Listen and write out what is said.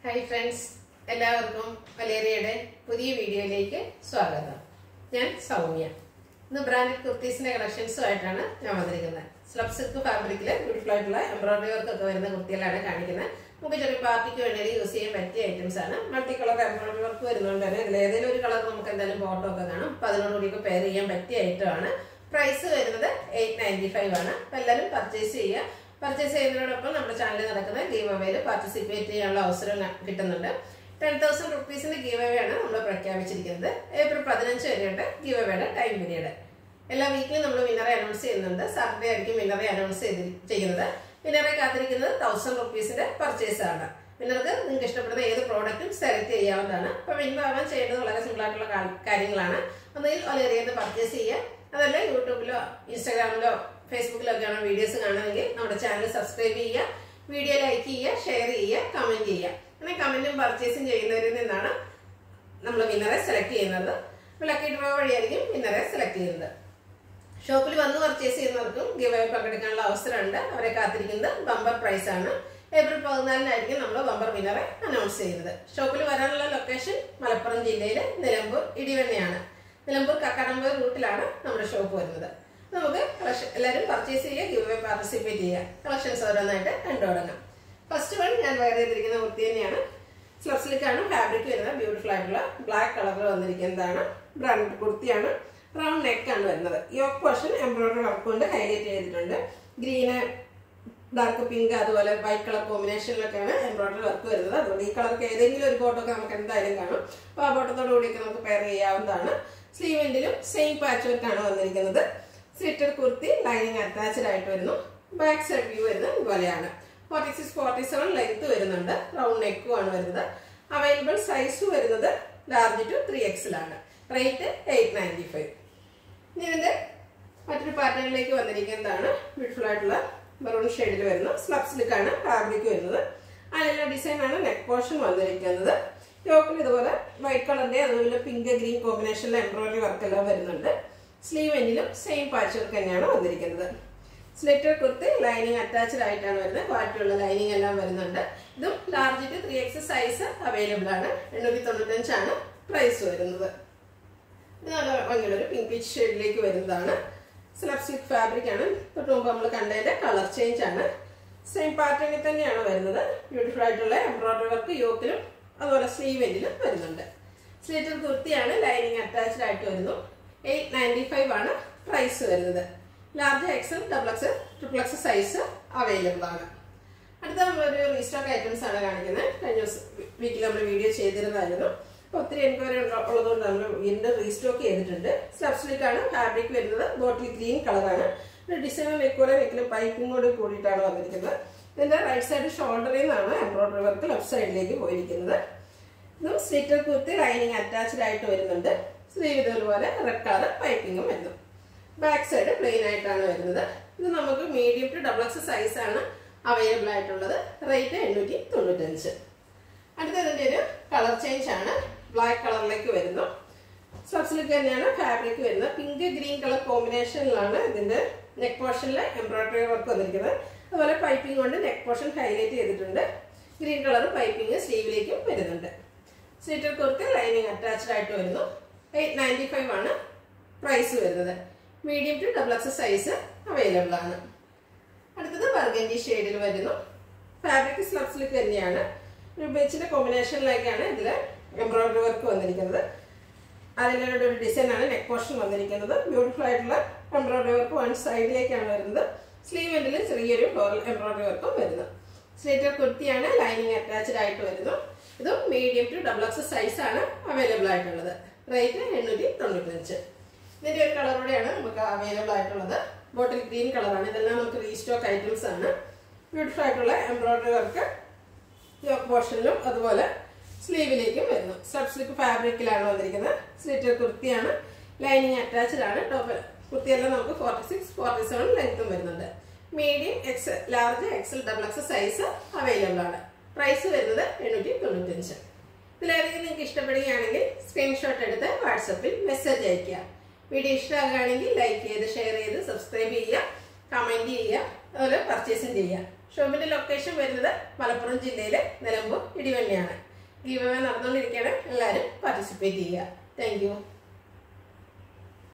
hi friends എല്ലാവർക്കും മലേറിയയുടെ പുതിയ വീഡിയോയിലേക്ക് സ്വാഗതം ഞാൻ സൗമ്യ ഇന്ന് ബ്രാൻഡഡ് കുർത്തീസിന്റെ കളക്ഷൻസുമായിട്ടാണ് ഞാൻ വന്നിരിക്കുന്നത് സ്ലബ് സിൽക്ക് ഫാബ്രിക്കില് ബ്യൂട്ടിഫുൾ ആയിട്ടുള്ള എംബ്രോയിഡറി വർക്ക് ഒക്കെ വരുന്ന കുർത്തികളാണ് കാണിക്കുന്നത് നമുക്ക് ചെറിയ പാർട്ടിക്ക് വേണ്ടി യൂസ് ചെയ്യാൻ പറ്റിയ ഐറ്റംസ് ആണ് മൾട്ടി കളർ എംബ്രോയിഡറി വർക്ക് വരുന്നതുകൊണ്ട് തന്നെ ഇതിൽ ഏതെങ്കിലും ഒരു കളർ നമുക്ക് എന്തായാലും ഫോട്ടോ ഒക്കെ കാണാം അപ്പൊ അതിനോടുകൂടി പെയർ ചെയ്യാൻ പറ്റിയ ഐറ്റം ആണ് പ്രൈസ് വരുന്നത് എയ്റ്റ് നയൻറ്റി ഫൈവ് ആണ് അപ്പൊ എല്ലാവരും പർച്ചേസ് ചെയ്യുക പർച്ചേസ് ചെയ്യുന്നതിനോടൊപ്പം നമ്മുടെ ചാനലിൽ നടക്കുന്ന ഗീവ് അവേയിൽ പാർട്ടിസിപ്പേറ്റ് ചെയ്യാനുള്ള അവസരം ന- കിട്ടുന്നുണ്ട് ടെൻ തൗസൻഡ് റുപ്പീസിന്റെ ഗീവ് അവേ ആണ് നമ്മൾ പ്രഖ്യാപിച്ചിരിക്കുന്നത് ഏപ്രിൽ പതിനഞ്ച് വരെയുണ്ട് ഗീവ് അവേയുടെ ടൈം പീരീഡ് എല്ലാ വീക്കിലും നമ്മൾ വിന്നറെ അനൗൺസ് ചെയ്യുന്നുണ്ട് സാറ്റർഡേ ആയിരിക്കും വിന്നറെ അനൗൺസ് ചെയ്ത് ചെയ്യുന്നത് വിന്നറെ കാത്തിരിക്കുന്നത് തൗസൻഡ് റുപ്പീസിന്റെ പർച്ചേസ് ആണ് വിന്നർക്ക് നിങ്ങൾക്ക് ഇഷ്ടപ്പെടുന്ന ഏത് പ്രോഡക്റ്റും സെലക്ട് ചെയ്യാവുന്നതാണ് അപ്പൊ വിന്നർ ആവാൻ ചെയ്യേണ്ടത് വളരെ സിമ്പിൾ ആയിട്ടുള്ള കാ- കാര്യങ്ങളാണ് ഒന്നുകിൽ വളരെയേറെ പർച്ചേസ് ചെയ്യുക അതല്ല യൂട്യൂബിലോ ഇൻസ്റ്റാഗ്രാമിലോ ഫേസ്ബുക്കിലോ ഒക്കെയാണ് വീഡിയോസ് കാണുന്നതെങ്കിൽ നമ്മുടെ ചാനൽ സബ്സ്ക്രൈബ് ചെയ്യുക വീഡിയോ ലൈക്ക് ചെയ്യുക ഷെയർ ചെയ്യുക കമന്റ് ചെയ്യുക അങ്ങനെ കമന്റും പർച്ചേസും ചെയ്യുന്നവരിൽ നിന്നാണ് നമ്മൾ വിന്നറെ സെലക്ട് ചെയ്യുന്നത് ലക്കി ഡ്രോ വഴിയായിരിക്കും വിന്നറെ സെലക്ട് ചെയ്യുന്നത് ഷോപ്പിൽ വന്ന് പർച്ചേസ് ചെയ്യുന്നവർക്കും ഗിവ് അവേ പങ്കെടുക്കാനുള്ള അവസരമുണ്ട് അവരെ കാത്തിരിക്കുന്നത് ബമ്പർ പ്രൈസ് ആണ് ഏപ്രിൽ പതിനാലിനായിരിക്കും നമ്മൾ ബമ്പർ വിന്നറെ അനൗൺസ് ചെയ്യുന്നത് ഷോപ്പിൽ വരാനുള്ള ലൊക്കേഷൻ മലപ്പുറം ജില്ലയിലെ നിലമ്പൂർ ഇടിവെണ്ണയാണ് നിലമ്പൂർ കക്കാടമ്പൂർ റൂട്ടിലാണ് നമ്മുടെ ഷോപ്പ് വരുന്നത് നമുക്ക് കളക്ഷൻ എല്ലാവരും പർച്ചേസ് ചെയ്യുക ഗിവ് അവേ പാർട്ടിസിപ്പേറ്റ് ചെയ്യുക കളക്ഷൻസ് ഓരോന്നായിട്ട് കണ്ടു തുടങ്ങാം ഫസ്റ്റ് വൺ ഞാൻ വയർ ചെയ്തിരിക്കുന്ന കുർത്തി തന്നെയാണ് സ്ലബ്സിലേക്കാണ് ഫാബ്രിക് വരുന്നത് ബ്യൂട്ടിഫുൾ ആയിട്ടുള്ള ബ്ലാക്ക് കളറിൽ വന്നിരിക്കുന്നതാണ് ബ്രാൻഡ് കുർത്തിയാണ് റൗണ്ട് നെക്ക് ആണ് വരുന്നത് യോക്ക് പോർഷൻ എംബ്രോയിഡറി വർക്ക് കൊണ്ട് ഹൈലൈറ്റ് ചെയ്തിട്ടുണ്ട് ഗ്രീന് ഡാർക്ക് പിങ്ക് അതുപോലെ വൈറ്റ് കളർ കോമ്പിനേഷനിലൊക്കെയാണ് എംബ്രോയിഡറി വർക്ക് വരുന്നത് അതുകൊണ്ട് ഈ കളർക്ക് ഏതെങ്കിലും ഒരു ഫോട്ടോ ഒക്കെ നമുക്ക് എന്തായാലും കാണും അപ്പോൾ ആ ഫോട്ടോത്തോടു കൂടിയൊക്കെ നമുക്ക് പെയർ ചെയ്യാവുന്നതാണ് സ്ലീവെന്റിലും സെയിം പാച്ച് വർക്കാണ് വന്നിരിക്കുന്നത് സ്ലിറ്റർ കുർത്തി ലൈനിങ് അറ്റാച്ച്ഡ് ആയിട്ട് വരുന്നു ബാക്ക് സൈഡ് വ്യൂ വരുന്നത് ഇതുപോലെയാണ് forty six forty seven length വരുന്നുണ്ട് റൗണ്ട് നെക്കും ആണ് വരുന്നത് അവൈലബിൾ സൈസ് വരുന്നത് ലാർജ് ടു ത്രീ എക്സിലാണ് റേറ്റ് എയ്റ്റ് നയൻറ്റി ഫൈവ് ഇനി ഇതിന്റെ മറ്റൊരു പാറ്റേണിലേക്ക് വന്നിരിക്കുന്നതാണ് ബ്യൂട്ടിഫുൾ ആയിട്ടുള്ള മെറൂൺ ഷെയ്ഡിൽ വരുന്ന സ്ലബ് സിൽക്കാണ് ഫാബ്രിക് വരുന്നത് അതിലുള്ള ഡിസൈനാണ് നെക്ക് പോർഷൻ വന്നിരിക്കുന്നത് യോക്കിൽ ഇതുപോലെ വൈറ്റ് കളറിന്റെ അതുപോലെ പിങ്ക് ഗ്രീൻ കോമ്പിനേഷനിലെ എംബ്രോയിഡറി വർക്ക് എല്ലാം വരുന്നുണ്ട് സ്ലീവ് എൻഡിലും സെയിം പാച്ച് വർക്ക് തന്നെയാണ് വന്നിരിക്കുന്നത് സ്ലിറ്റർ കുർത്തി ലൈനിങ് അറ്റാച്ച്ഡ് ആയിട്ടാണ് വരുന്നത് ക്വാളിറ്റിയുള്ള ലൈനിങ് എല്ലാം വരുന്നുണ്ട് ഇതും large to three X size available ആണ് എണ്ണൂറ്റി തൊണ്ണൂറ്റഞ്ചാണ് പ്രൈസ് വരുന്നത് ഇത് നല്ല ഭംഗിയുള്ള ഒരു പിങ്ക് പീച്ച് ഷെയ്ഡിലേക്ക് വരുന്നതാണ് സ്ലബ് സിൽക്ക് ഫാബ്രിക് ആണ് തൊട്ട് മുമ്പ് നമ്മൾ കണ്ടതിന്റെ കളർ ചേഞ്ച് ആണ് സെയിം പാറ്റേണിൽ തന്നെയാണ് വരുന്നത് ബ്യൂട്ടിഫുൾ ആയിട്ടുള്ള എംബ്രോയിഡറി വർക്ക് യോക്കിലും അതുപോലെ സ്ലീവ് എൻഡിലും വരുന്നുണ്ട് സ്ലീറ്റർ കുർത്തിയാണ് ലൈനിങ് അറ്റാച്ച്ഡ് ആയിട്ട് വരുന്നു എയ്റ്റ് നയൻറ്റി ഫൈവ് ആണ് പ്രൈസ് വരുന്നത് large XL double X triple X size available ആണ് അടുത്ത നമ്മളൊരു റീസ്റ്റോക്ക് ഐറ്റംസ് ആണ് കാണിക്കുന്നത് കഴിഞ്ഞ ദിവസം വീക്കിൽ നമ്മൾ വീഡിയോ ചെയ്തിരുന്നായിരുന്നു അപ്പോൾ ഒത്തിരി എൻക്വയറി ഉള്ളതുകൊണ്ട് നമ്മൾ വീണ്ടും റീസ്റ്റോക്ക് ചെയ്തിട്ടുണ്ട് സ്ലബ്സിലേക്കാണ് ഫാബ്രിക് വരുന്നത് ബോട്ടിൽ ഗ്രീൻ കളറാണ് ഡിസൈൻ നെക്കോടെ നെക്കിലും പൈപ്പിങ്ങോട് കൂടിയിട്ടാണ് വന്നിരിക്കുന്നത് ഇതിന്റെ റൈറ്റ് സൈഡ് ഷോൾഡറിൽ നിന്നാണ് എംബ്രോയിഡറി വർക്ക് ലെഫ്റ്റ് സൈഡിലേക്ക് പോയിരിക്കുന്നത് ഇതും സ്ലിറ്റർ കുർത്തി ലൈനിങ് അറ്റാച്ച്ഡ് ആയിട്ട് വരുന്നുണ്ട് സ്ലീവ് ഇതുപോലെ റെഡ് കളർ പൈപ്പിങ്ങും വരുന്നു ബാക്ക് സൈഡ് പ്ലെയിൻ ആയിട്ടാണ് വരുന്നത് ഇത് നമുക്ക് medium to double X size ആണ് അവൈലബിൾ ആയിട്ടുള്ളത് റേറ്റ് എണ്ണൂറ്റി തൊണ്ണൂറ്റഞ്ച് അടുത്തതിന്റെ ഒരു കളർ ചേഞ്ച് ആണ് ബ്ലാക്ക് കളറിലേക്ക് വരുന്നു സബ്സിലേക്ക് തന്നെയാണ് ഫാബ്രിക് വരുന്നത് പിങ്ക് ഗ്രീൻ കളർ കോമ്പിനേഷനിലാണ് ഇതിന്റെ നെക്ക് പോർഷനിൽ എംബ്രോയിഡറി വർക്ക് വന്നിരിക്കുന്നത് അതുപോലെ പൈപ്പിംഗ് കൊണ്ട് നെക്ക് പോർഷൻ ഹൈലൈറ്റ് ചെയ്തിട്ടുണ്ട് ഗ്രീൻ കളർ പൈപ്പിംഗ് സ്ലീവിലേക്കും വരുന്നുണ്ട് സ്ലീറ്റർ കുർത്തി ലൈനിങ് അറ്റാച്ച്ഡ് ആയിട്ട് വരുന്നു എയ്റ്റ് നയൻറ്റി ഫൈവ് ആണ് പ്രൈസ് വരുന്നത് medium to double X size available ആണ് അടുത്തത് ബർഗൻഡി ഷെയ്ഡിൽ വരുന്നു ഫാബ്രിക് സ്ലബ്സിലേക്ക് തന്നെയാണ് ഒരു ബെച്ചിന്റെ കോമ്പിനേഷനിലേക്കാണ് ഇതിൽ എംബ്രോയിഡറി വർക്ക് വന്നിരിക്കുന്നത് അതിൻ്റെ ഒരു ഡിസൈൻ ആണ് നെക്ക് പോർഷൻ വന്നിരിക്കുന്നത് ബ്യൂട്ടിഫുൾ ആയിട്ടുള്ള എംബ്രോയിഡറി വർക്ക് വൺ സൈഡിലേക്കാണ് വരുന്നത് സ്ലീവ് എൻഡിൽ ചെറിയൊരു ഫ്ലോറൽ എംബ്രോയിഡറി വർക്കും വരുന്നു സ്ലീറ്റർ കുർത്തിയാണ് ലൈനിങ് അറ്റാച്ച്ഡ് ആയിട്ട് വരുന്നു ഇതും medium to double X size ആണ് അവൈലബിൾ ആയിട്ടുള്ളത് റേറ്റ് എണ്ണൂറ്റി തൊണ്ണൂറ്റഞ്ച് ഇതിന്റെ ഒരു കളറോടെയാണ് നമുക്ക് അവൈലബിൾ ആയിട്ടുള്ളത് ബോട്ടിൽ ഗ്രീൻ കളറാണ് ഇതെല്ലാം നമുക്ക് റീസ്റ്റോക്ക് ഐറ്റംസ് ആണ് ബ്യൂട്ടിഫുൾ ആയിട്ടുള്ള എംബ്രോയിഡറി വർക്ക് യോക്ക് പോർഷനിലും അതുപോലെ സ്ലീവിലേക്കും വരുന്നു സബ് സ്ലിക്ക് ഫാബ്രിക്കിലാണ് വന്നിരിക്കുന്നത് സ്ലിറ്റർ കുർത്തിയാണ് ലൈനിങ് അറ്റാച്ച്ഡ് ആണ് ടോപ്പ് കുർത്തിയെല്ലാം നമുക്ക് ഫോർട്ടി സിക്സ് ഫോർട്ടി സെവൻ ലെങ്ത്തും വരുന്നുണ്ട് medium X large XL double X size available ആണ് പ്രൈസ് വരുന്നത് എണ്ണൂറ്റി തൊണ്ണൂറ്റഞ്ച് ഇതിലേതെങ്കിലും നിങ്ങൾക്ക് ഇഷ്ടപ്പെടുകയാണെങ്കിൽ സ്ക്രീൻഷോട്ട് എടുത്ത് വാട്സപ്പിൽ മെസ്സേജ് അയയ്ക്കുക വീഡിയോ ഇഷ്ടമാകുകയാണെങ്കിൽ ലൈക്ക് ചെയ്ത് ഷെയർ ചെയ്ത് സബ്സ്ക്രൈബ് ചെയ്യുക കമന്റ് ചെയ്യുക അതുപോലെ പർച്ചേസും ചെയ്യുക ഷോപ്പിന്റെ ലൊക്കേഷൻ വരുന്നത് മലപ്പുറം ജില്ലയിലെ നിലമ്പൂർ ഇടിവള്ളിയാണ് ഗീവ് നടന്നുകൊണ്ടിരിക്കുകയാണ് എല്ലാവരും പാർട്ടിസിപ്പേറ്റ് ചെയ്യുക താങ്ക്